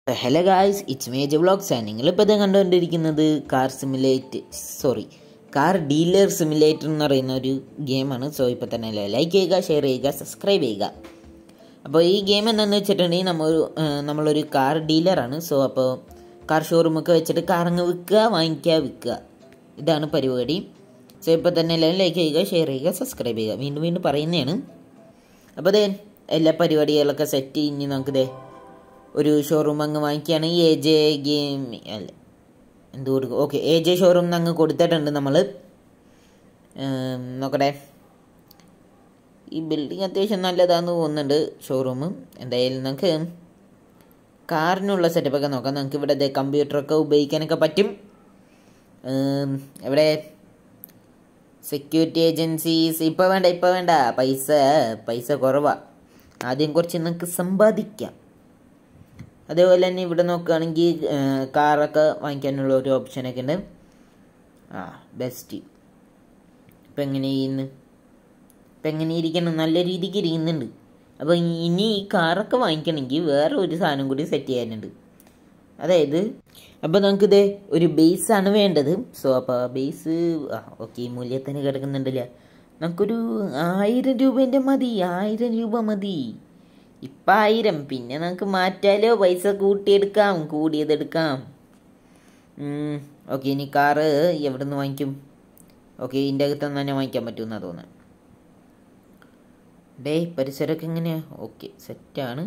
hello guys it's Mage vlogs ആണ് നിങ്ങളിപ്പോൾ ഇത് കണ്ടുകൊണ്ടിരിക്കുന്നത് car simulate sorry car dealer simulator എന്ന് പറയുന്ന ഒരു ഗെയിമാണ് സോ ഇപ്പോൾ തന്നെ ലൈക്ക് ചെയ്യുക ഷെയർ ചെയ്യുക സബ്സ്ക്രൈബ് ചെയ്യുക അപ്പോൾ ഈ ഗെയിം എന്താണെന്ന് വെച്ചിട്ടുണ്ടെങ്കിൽ നമ്മൾ നമ്മളൊരു കാർ ഡീലറാണ് സോ അപ്പോൾ കാർ ഷോറൂമൊക്കെ വെച്ചിട്ട് കാർ അങ്ങ് വിൽക്കുക വാങ്ങിക്കുക വിൽക്കുക ഇതാണ് പരിപാടി സോ ഇപ്പോൾ തന്നെ എല്ലാവരും ലൈക്ക് ചെയ്യുക ഷെയർ ചെയ്യുക സബ്സ്ക്രൈബ് ചെയ്യുക വീണ്ടും വീണ്ടും പറയുന്നതാണ് അപ്പോൾ ദേ എല്ലാ പരിപാടികളൊക്കെ സെറ്റ് ഇനി നമുക്ക് ദേ ഒരു ഷോറൂം അങ്ങ് വാങ്ങിക്കുകയാണെങ്കിൽ എ ജെ ഗെയിം അല്ല എന്ത് കൊടുക്കും ഓക്കെ എ ജെ ഷോറൂം അങ്ങ് കൊടുത്തിട്ടുണ്ട് നമ്മൾ നോക്കട്ടെ ഈ ബിൽഡിംഗ് അത്യാവശ്യം നല്ലതാണെന്ന് തോന്നുന്നുണ്ട് ഷോറൂം എന്തായാലും നമുക്ക് കാറിനുള്ള സെറ്റപ്പൊക്കെ നോക്കാം നമുക്ക് ഇവിടെ ദേ കമ്പ്യൂട്ടറൊക്കെ ഉപയോഗിക്കാനൊക്കെ പറ്റും ഉം, ഇവിടെ സെക്യൂരിറ്റി ഏജൻസീസ് ഇപ്പോൾ വേണ്ട ഇപ്പോൾ വേണ്ട പൈസ പൈസ കുറവാണ് ആദ്യം കുറച്ച് നമുക്ക് സമ്പാദിക്കാം അതേപോലെ തന്നെ ഇവിടെ നോക്കുകയാണെങ്കിൽ കാറൊക്കെ വാങ്ങിക്കാനുള്ള ഒരു ഓപ്ഷനൊക്കെ ഉണ്ട് ആ ബെസ്റ്റ് ഇപ്പം എങ്ങനെ ചെയ്യുന്നു ഇപ്പം എങ്ങനെ ഇരിക്കണം നല്ല രീതിക്ക് ഇരിക്കുന്നുണ്ട് അപ്പോൾ ഇനി ഈ കാറൊക്കെ വാങ്ങിക്കണമെങ്കിൽ വേറെ ഒരു സാധനം കൂടി സെറ്റ് ചെയ്യാനുണ്ട് അതായത് അപ്പോൾ നമുക്കിത് ഒരു ബേസാണ് വേണ്ടത് സോ അപ്പോൾ ആ ബേസ് ആ ഓക്കെ ഈ മൂല്യത്തിന് കിടക്കുന്നുണ്ടല്ല നമുക്കൊരു ആയിരം രൂപേൻ്റെ മതി ആയിരം രൂപ മതി ഇപ്പം ആയിരം പിന്നെ നമുക്ക് മാറ്റാലോ പൈസ കൂട്ടിയെടുക്കാം കൂടിയതെടുക്കാം ഓക്കെ ഇനി കാറ് എവിടെ നിന്ന് വാങ്ങിക്കും ഓക്കെ ഇതിൻ്റെ അകത്ത് നിന്ന് തന്നെ വാങ്ങിക്കാൻ പറ്റുമെന്നാണ് തോന്നുന്നത് ഡേ പരിസരമൊക്കെ എങ്ങനെയാ ഓക്കെ സെറ്റാണ്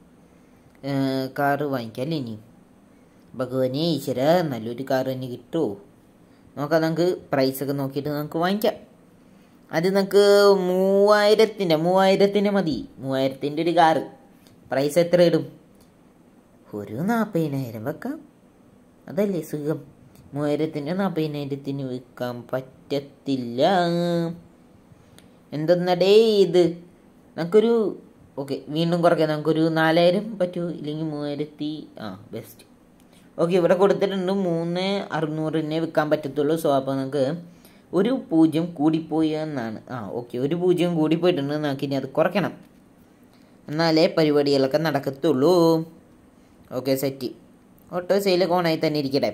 കാറ് വാങ്ങിക്കാം അല്ലേ ഇനി ഭഗവാനെ ഈശ്വര നല്ലൊരു കാർ തന്നെ കിട്ടുമോ നോക്കാം നമുക്ക് പ്രൈസൊക്കെ നോക്കിയിട്ട് നമുക്ക് വാങ്ങിക്കാം അത് നമുക്ക് മൂവായിരത്തിൻ്റെ മൂവായിരത്തിൻ്റെ മതി മൂവായിരത്തിൻ്റെ ഒരു കാറ് പ്രൈസ് എത്ര ഇടും ഒരു നാൽപ്പതിനായിരം വെക്കാം അതല്ലേ സുഖം മൂവായിരത്തിൻ്റെ നാൽപ്പതിനായിരത്തിന് വിൽക്കാൻ പറ്റത്തില്ല എന്തെന്നടേ ഇത് നമുക്കൊരു ഓക്കെ വീണ്ടും കുറയ്ക്കാം നമുക്കൊരു നാലായിരം പറ്റുമോ ഇല്ലെങ്കിൽ മൂവായിരത്തി ആ ബെസ്റ്റ് ഓക്കെ ഇവിടെ കൊടുത്തിട്ടുണ്ട് മൂന്ന് അറുന്നൂറിനെ വിൽക്കാൻ പറ്റത്തുള്ളൂ സോ അപ്പോൾ നമുക്ക് ഒരു പൂജ്യം കൂടിപ്പോയി എന്നാണ് ആ ഓക്കെ ഒരു പൂജ്യം കൂടിപ്പോയിട്ടുണ്ട് നമുക്ക് ഇനി അത് കുറയ്ക്കണം എന്നാലേ പരിപാടികളൊക്കെ നടക്കത്തുള്ളൂ ഓക്കെ സെറ്റ് ഓട്ടോ സെയിലൊക്കെ ഓണായി തന്നെ ഇരിക്കട്ടെ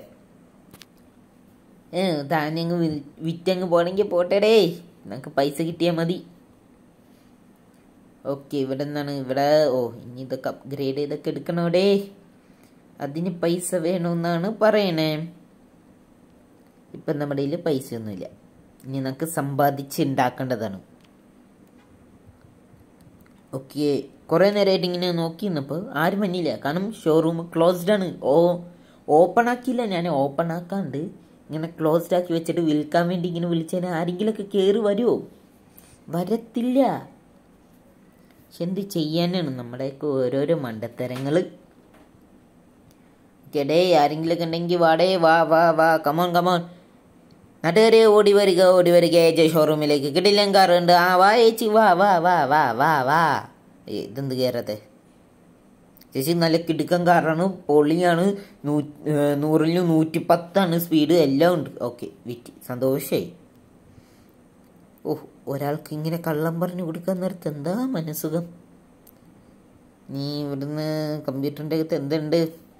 ഏ താനങ്ങ് വിറ്റങ്ങ് പോണെങ്കിൽ പോട്ടേടേ നമുക്ക് പൈസ കിട്ടിയാൽ മതി ഓക്കെ ഇവിടെ നിന്നാണ് ഇവിടെ ഓ ഇനി ഇതൊക്കെ അപ്ഗ്രേഡ് ചെയ്തൊക്കെ എടുക്കണോടേ അതിന് പൈസ വേണമെന്നാണ് പറയണേ ഇപ്പം നമ്മുടെ കയ്യിൽ പൈസ ഒന്നുമില്ല ഇനി നമുക്ക് സമ്പാദിച്ച് ഉണ്ടാക്കേണ്ടതാണ് ഓക്കെ കുറേ നേരമായിട്ട് ഇങ്ങനെ നോക്കി നിന്നപ്പോൾ ആരും വന്നില്ല കാരണം ഷോറൂം ക്ലോസ്ഡ് ആണ് ഓ ഓപ്പൺ ആക്കിയില്ല ഞാൻ ഓപ്പൺ ആക്കാണ്ട് ഇങ്ങനെ ക്ലോസ്ഡ് ആക്കി വെച്ചിട്ട് വിൽക്കാൻ വേണ്ടി ഇങ്ങനെ വിളിച്ചാൽ ആരെങ്കിലുമൊക്കെ കയറി വരുമോ വരത്തില്ല പക്ഷെ എന്ത് ചെയ്യാനാണ് നമ്മുടെയൊക്കെ ഓരോരോ മണ്ടത്തരങ്ങൾ കേടേ ആരെങ്കിലുമൊക്കെ ഉണ്ടെങ്കിൽ വാടേ വാ വാ വാ കമോൺ കമോൺ നാട്ടുകാരെ ഓടി വരിക ഓടി വരിക ഏജ് ഷോറൂമിലേക്ക് കിടിലൻ കാറുണ്ട് ആ വാ ചേച്ചി വാ വാ വാ വാ വാ വാ ഏ, ഇതെന്ത് കയറത്തെ ചേച്ചി നല്ല കിടുക്കൻ കാറാണ് പൊളിയാണ് നൂ നൂറിൽ നൂറ്റി പത്താണ് സ്പീഡ് എല്ലാം ഉണ്ട് ഓക്കെ വിറ്റി സന്തോഷമായി ഓഹ് ഒരാൾക്ക് ഇങ്ങനെ കള്ളം പറഞ്ഞു കൊടുക്കാൻ നേരത്ത് എന്താ മനസ്സുഖം നീ ഇവിടുന്ന് കമ്പ്യൂട്ടറിൻ്റെ അകത്ത് എന്തുണ്ട്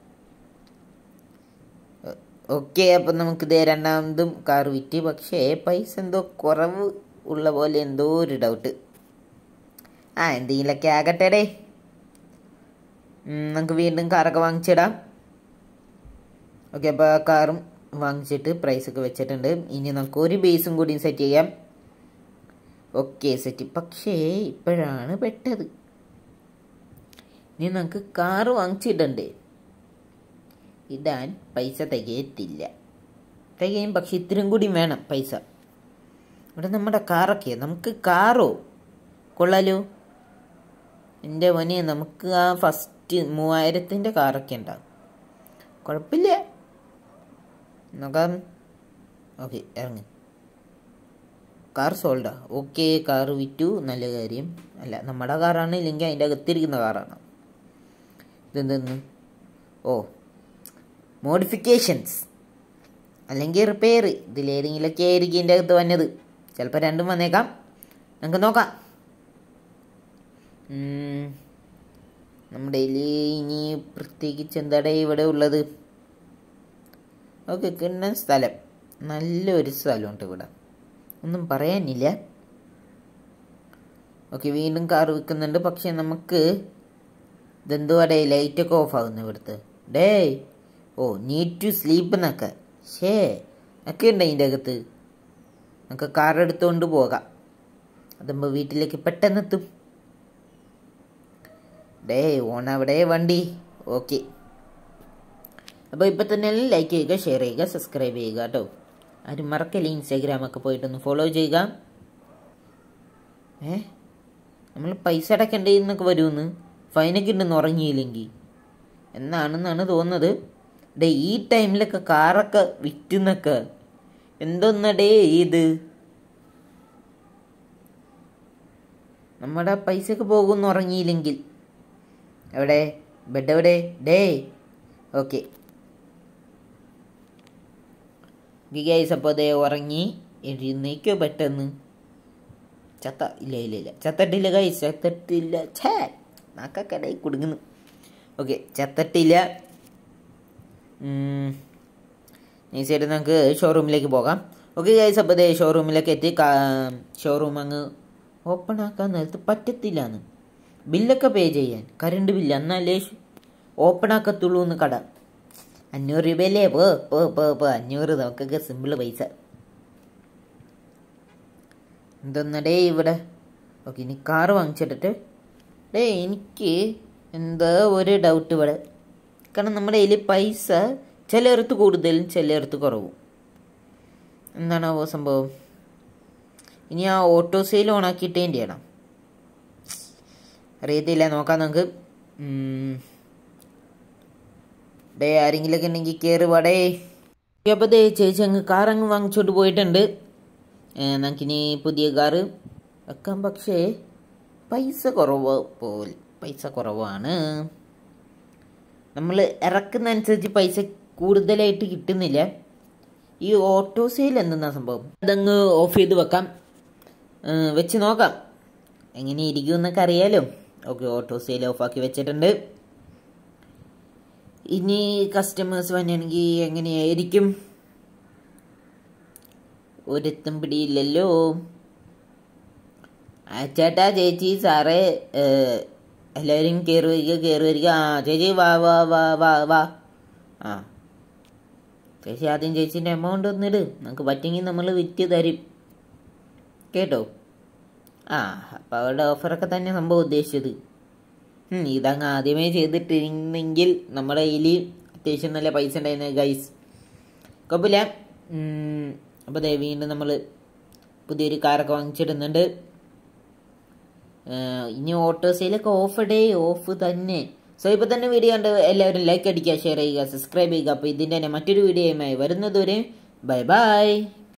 ഓക്കെ അപ്പം നമുക്ക് ഇതേ രണ്ടാമതും കാർ വിറ്റ് പക്ഷേ പൈസ എന്തോ കുറവ് ഉള്ള പോലെ എന്തോ ഒരു ഡൗട്ട് ആ എന്തെങ്കിലുമൊക്കെ ആകട്ടെടേ ഉം, നമുക്ക് വീണ്ടും കാറൊക്കെ വാങ്ങിച്ചിടാം ഓക്കെ അപ്പോൾ ആ കാറും വാങ്ങിച്ചിട്ട് പ്രൈസൊക്കെ വെച്ചിട്ടുണ്ട് ഇനി നമുക്ക് ഒരു ബേസും കൂടി സെറ്റ് ചെയ്യാം ഓക്കെ സെറ്റ് പക്ഷേ ഇപ്പോഴാണ് പെട്ടത് ഇനി നമുക്ക് കാറ് വാങ്ങിച്ചിടണ്ടേ ഇടാൻ പൈസ തികയത്തില്ല തികയും പക്ഷെ ഇത്രയും കൂടി വേണം പൈസ ഇവിടെ നമ്മുടെ കാറൊക്കെ നമുക്ക് കാറോ കൊള്ളാലോ എൻ്റെ മോനെ നമുക്ക് ആ ഫസ്റ്റ് മൂവായിരത്തിൻ്റെ കാറൊക്കെ ഉണ്ടാകും കുഴപ്പമില്ല നോക്കാം ഓക്കെ ഇറങ്ങി കാർ സോൾഡാ ഓക്കെ കാർ വിറ്റു നല്ല കാര്യം അല്ല നമ്മുടെ കാറാണ് ഇല്ലെങ്കിൽ അതിൻ്റെ അകത്തിരിക്കുന്ന കാറാണ് ഇതെന്തെന്ന് ഓ മോഡിഫിക്കേഷൻസ് അല്ലെങ്കിൽ റിപ്പയർ ഇതിലേതെങ്കിലുമൊക്കെ ആയിരിക്കും ഇതിൻ്റെ അകത്ത് വന്നത് ചിലപ്പോൾ രണ്ടും വന്നേക്കാം നമുക്ക് നോക്കാം ഉം, നമ്മുടെ കയ്യിൽ ഇനി പ്രത്യേകിച്ച് എന്താടേ ഇവിടെ ഉള്ളത് ഓക്കെ കിണ്ണൻ സ്ഥലം നല്ലൊരു സ്ഥലമുണ്ട് ഇവിടെ ഒന്നും പറയാനില്ല ഓക്കെ വീണ്ടും കാർ വിൽക്കുന്നുണ്ട് പക്ഷെ നമുക്ക് ഇതെന്തുവാടേ ലൈറ്റൊക്കെ ഓഫ് ആകുന്നു ഇവിടുത്തെ day oh need to sleep എന്നൊക്കെ ഷേ ഒക്കെ ഉണ്ട് അതിൻ്റെ അകത്ത് നമുക്ക് കാർ എടുത്തുകൊണ്ട് പോകാം അതുമ്പോൾ വീട്ടിലേക്ക് പെട്ടെന്ന് എത്തും ഡേ ഓൺ അവിടെ വണ്ടി ഓക്കെ അപ്പോൾ ഇപ്പം തന്നെ ലൈക്ക് ചെയ്യുക ഷെയർ ചെയ്യുക സബ്സ്ക്രൈബ് ചെയ്യുക കേട്ടോ ആരും മറക്കല്ലേ ഇൻസ്റ്റാഗ്രാമൊക്കെ പോയിട്ടൊന്ന് ഫോളോ ചെയ്യുക ഏ നമ്മൾ പൈസ അടയ്ക്കേണ്ടതെന്നൊക്കെ വരുമെന്ന് ഫൈനൊക്കെ ഉണ്ടെന്ന് ഉറങ്ങിയില്ലെങ്കിൽ എന്നാണെന്നാണ് തോന്നുന്നത് ഡേ ഈ ടൈമിലൊക്കെ കാറൊക്കെ വിറ്റുന്നൊക്കെ എന്തോന്നടേ ഇത് നമ്മുടെ പൈസക്ക് പോകുമെന്ന് ഉറങ്ങിയില്ലെങ്കിൽ എവിടെ ബെഡ് എവിടെ ഡേ ഓക്കെ ഗൈസ് അപ്പോൾ അതേ ഉറങ്ങി എഴുന്നേക്കോ പെട്ടെന്ന് ചത്ത ഇല്ല ഇല്ല ഇല്ല ചത്തട്ടില്ല ഗൈസ് ചത്തട്ടില്ല ഛേ നാക്കക്കടയിൽ കുടുങ്ങുന്നു ഓക്കെ ചത്തട്ടില്ല ഈ സൈഡ് നമുക്ക് ഷോറൂമിലേക്ക് പോകാം ഓക്കെ ഗൈസ് അപ്പോൾ ദേ ഷോറൂമിലേക്ക് എത്തി ഷോറൂം അങ്ങ് ഓപ്പൺ ആക്കാൻ നേരത്ത് പറ്റത്തില്ലാന്ന് ബില്ലൊക്കെ പേ ചെയ്യാൻ കറണ്ട് ബില്ല് എന്നാലേ ഓപ്പൺ ആക്കത്തുള്ളൂ എന്ന് കട അഞ്ഞൂറ് രൂപയല്ലേ പോ പോ പോ പോ അഞ്ഞൂറ് നമുക്കൊക്കെ സിമ്പിൾ പൈസ എന്തൊന്നടേ ഇവിടെ ഓക്കെ ഇനി കാറ് വാങ്ങിച്ചിട്ടിട്ട് ഡേ എനിക്ക് എന്താ ഒരു ഡൗട്ട് ഇവിടെ കാരണം നമ്മുടെ കയ്യിൽ പൈസ ചിലയിടത്ത് കൂടുതലും ചിലയിടത്ത് കുറവും എന്താണാവോ സംഭവം ഇനി ആ ഓട്ടോ സെയിൽ ഓണാക്കിയിട്ടേ ചെയ്യണം അറിയത്തില്ല നോക്കാം നമുക്ക് ഡേ ആരെങ്കിലൊക്കെ ഉണ്ടെങ്കിൽ കയറി വടേ അപ്പോൾ ദേ ചേച്ചി അങ്ങ് കാർ അങ്ങ് വാങ്ങിച്ചോട്ട് പോയിട്ടുണ്ട് നമുക്കിനി പുതിയ കാറ് വെക്കാം പക്ഷേ പൈസ കുറവ് പോൽ പൈസ കുറവാണ് നമ്മൾ ഇറക്കുന്ന അനുസരിച്ച് പൈസ കൂടുതലായിട്ട് കിട്ടുന്നില്ല ഈ ഓട്ടോ സെയിൽ എന്തെന്നാ സംഭവം അതങ്ങ് ഓഫ് ചെയ്ത് വെക്കാം വെച്ച് നോക്കാം എങ്ങനെ ഇരിക്കും എന്നൊക്കെ അറിയാലോ ഓക്കെ ഓട്ടോ സെയിൽ ഓഫാക്കി വെച്ചിട്ടുണ്ട് ഇനി കസ്റ്റമേഴ്സ് വന്നെങ്കിൽ എങ്ങനെയായിരിക്കും ഒരെത്തും പിടിയില്ലല്ലോ ആ ചേട്ടാ ചേച്ചി സാറേ എല്ലാവരും കയറി വരിക കയറി വരിക ആ ചേച്ചി വാ വാ വാ വാ വാ ആ ചേച്ചി ആദ്യം ചേച്ചീൻ്റെ എമൗണ്ട് ഒന്നിട് നമുക്ക് പറ്റുമെങ്കിൽ നമ്മൾ വിറ്റ് തരും കേട്ടോ ആ അപ്പോൾ അവരുടെ ഓഫറൊക്കെ തന്നെ സംഭവം ഉദ്ദേശിച്ചത് ഇതങ്ങ് ആദ്യമേ ചെയ്തിട്ടിരുന്നെങ്കിൽ നമ്മുടെ കയ്യിൽ അത്യാവശ്യം നല്ല പൈസ ഉണ്ടായിരുന്നു ഗൈസ് കുഴപ്പമില്ല അപ്പോൾ ദേ വീണ്ടും നമ്മൾ പുതിയൊരു കാറൊക്കെ വാങ്ങിച്ചിടുന്നുണ്ട് ഇനി ഓട്ടോ സെയിലൊക്കെ ഓഫ് ഡേ ഓഫ് തന്നെ സോ ഇപ്പോൾ തന്നെ വീഡിയോ കണ്ട് എല്ലാവരും ലൈക്ക് അടിക്കുക ഷെയർ ചെയ്യുക സബ്സ്ക്രൈബ് ചെയ്യുക അപ്പോൾ ഇതിൻ്റെ തന്നെ മറ്റൊരു വീഡിയോയുമായി വരുന്നതുവരെ ബൈ ബൈ